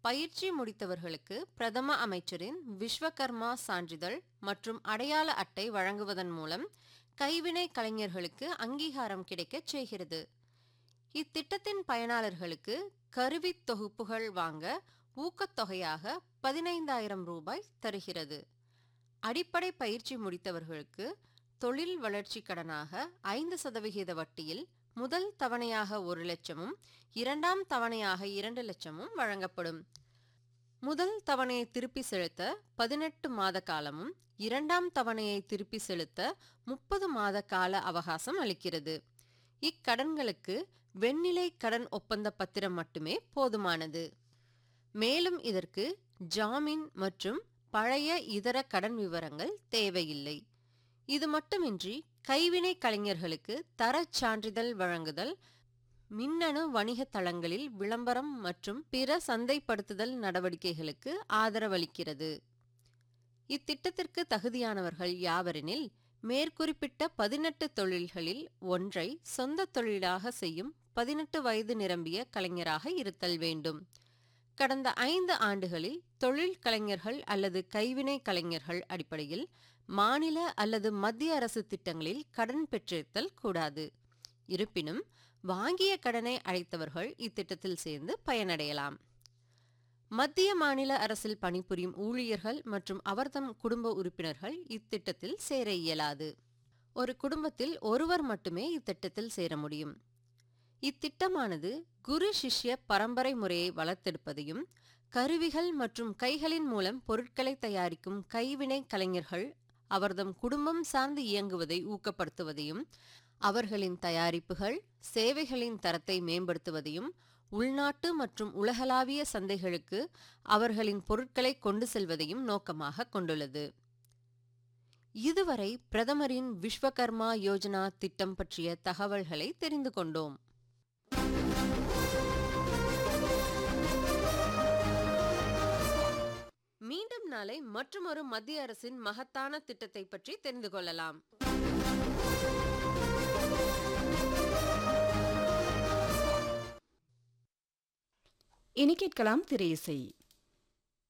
பயிற்சி முடித்தவர்களுக்கு பிரதம அமைச்சரின் விஸ்வகர்மா சான்றிதழ் மற்றும் அடையாள அட்டை வழங்குவதன் மூலம் கைவினை கலைஞர்களுக்கு அங்கீகாரம் கிடைக்கச் செய்கிறது இத்திட்டத்தின் பயனாளர்களுக்கு கருவித் தொகுப்புகள் வாங்க ஊக்கத்தொகையாக பதினைந்தாயிரம் ரூபாய் தருகிறது அடிப்படை பயிற்சி முடித்தவர்களுக்கு தொழில் வளர்ச்சி கடனாக ஐந்து சதவிகித வட்டியில் முதல் தவணையாக ஒரு லட்சமும் இரண்டாம் தவணையாக இரண்டு லட்சமும் வழங்கப்படும் முதல் தவணையை திருப்பி செலுத்த பதினெட்டு மாத காலமும் இரண்டாம் தவணையை திருப்பி செலுத்த முப்பது மாத கால அவகாசம் அளிக்கிறது இக்கடன்களுக்கு வெண்ணிலை கடன் ஒப்பந்த பத்திரம் மட்டுமே போதுமானது மேலும் இதற்கு ஜாமீன் மற்றும் பழைய இதர கடன் விவரங்கள் தேவையில்லை இது மட்டுமின்றி கைவினை கலைஞர்களுக்கு தரச் சான்றிதழ் வழங்குதல் மின்னணு வணிக தளங்களில் விளம்பரம் மற்றும் பிற சந்தைப்படுத்துதல் நடவடிக்கைகளுக்கு ஆதரவளிக்கிறது இத்திட்டத்திற்கு தகுதியானவர்கள் யாவரெனில் மேற்குறிப்பிட்ட பதினெட்டு தொழில்களில் ஒன்றை சொந்த தொழிலாக செய்யும் பதினெட்டு வயது நிரம்பிய கலைஞராக இருத்தல் வேண்டும் கடந்த ஐந்து ஆண்டுகளில் தொழில் கலைஞர்கள் அல்லது கைவினை கலைஞர்கள் அடிப்படையில் மாநில அல்லது மத்திய அரசு திட்டங்களில் கடன் பெற்றிருத்தல் கூடாது இருப்பினும் வாங்கிய கடனை அழைத்தவர்கள் இத்திட்டத்தில் சேர்ந்து பயனடையலாம் மத்திய மாநில அரசில் பணிபுரியும் ஊழியர்கள் மற்றும் அவர்தம் குடும்ப உறுப்பினர்கள் இத்திட்டத்தில் சேர இயலாது ஒரு குடும்பத்தில் ஒருவர் மட்டுமே இத்திட்டத்தில் சேர முடியும் இத்திட்டமானது குரு சிஷ்ய பரம்பரை முறையை வளர்த்தெடுப்பதையும் கருவிகள் மற்றும் கைகளின் மூலம் பொருட்களை தயாரிக்கும் கைவினை கலைஞர்கள் அவர்தம் குடும்பம் சார்ந்து இயங்குவதை ஊக்கப்படுத்துவதையும் அவர்களின் தயாரிப்புகள் சேவைகளின் தரத்தை மேம்படுத்துவதையும் உள்நாட்டு மற்றும் உலகளாவிய சந்தைகளுக்கு அவர்களின் பொருட்களை கொண்டு செல்வதையும் நோக்கமாக கொண்டுள்ளது இதுவரை பிரதமரின் விஸ்வகர்மா யோஜனா திட்டம் பற்றிய தகவல்களை தெரிந்து கொண்டோம் மீண்டும் நாளை மற்றுமொரு மத்திய அரசின் மகத்தான திட்டத்தை பற்றி தெரிந்து கொள்ளலாம் இனி கேட்கலாம் திரை இசை